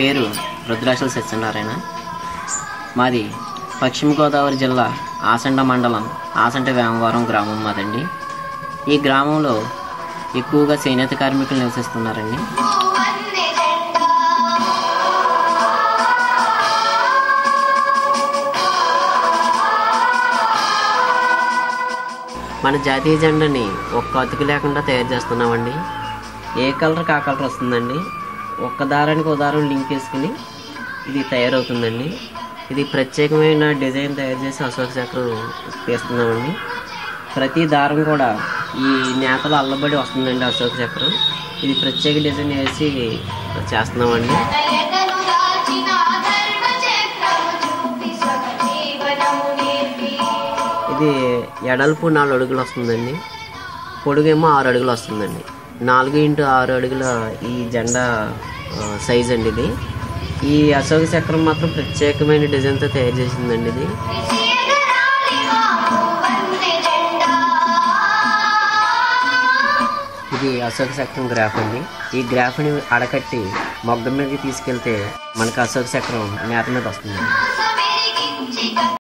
పేరు రుద్రాచల సత్యనారాయణ మాది పశ్చిమ గోదావరి జిల్లా ఆసండ మండలం ఆసంట వేమవరం గ్రామం మాదండి ఈ గ్రామంలో ఎక్కువగా చేనేత కార్మికులు నివసిస్తున్నారండి మన జాతీయ జెండాని ఒక్క అతుకు లేకుండా తయారు చేస్తున్నామండి ఏ కలర్ ఆ కలర్ వస్తుందండి ఒక్క దారానికి ఒక దారం లింక్ వేసుకుని ఇది తయారవుతుందండి ఇది ప్రత్యేకమైన డిజైన్ తయారు చేసి అశోక చక్రం తీస్తున్నామండి ప్రతి దారం కూడా ఈ నేతలో అల్లబడి వస్తుందండి అశోక చక్రం ఇది ప్రత్యేక డిజైన్ వేసి చేస్తున్నామండి దయతను దాచిన ధర్మ చక్రము చూపి స్వగ జీవనము నేర్పి ఇది ఎడల్పు నాలుగు అడుగులు వస్తుందండి పొడుగేమో ఆరు అడుగులు వస్తుందండి నాలుగు ఇంటూ ఆరు అడుగుల ఈ జెండా ఆ, సైజ్ అండి ఇది ఈ అశోక చక్రం మాత్రం ప్రత్యేకమైన డిజైన్తో తయారు చేసిందండి ఇది విజయగరాలి మాకు వందె జెండా ఇది అశోక చక్రం గ్రాఫ్ అండి ఈ గ్రాఫ్ని అడకట్టి మొగ్గ మీదకి తీసుకెళ్తే మనకు అశోక చక్రం నేత మీద వస్తుంది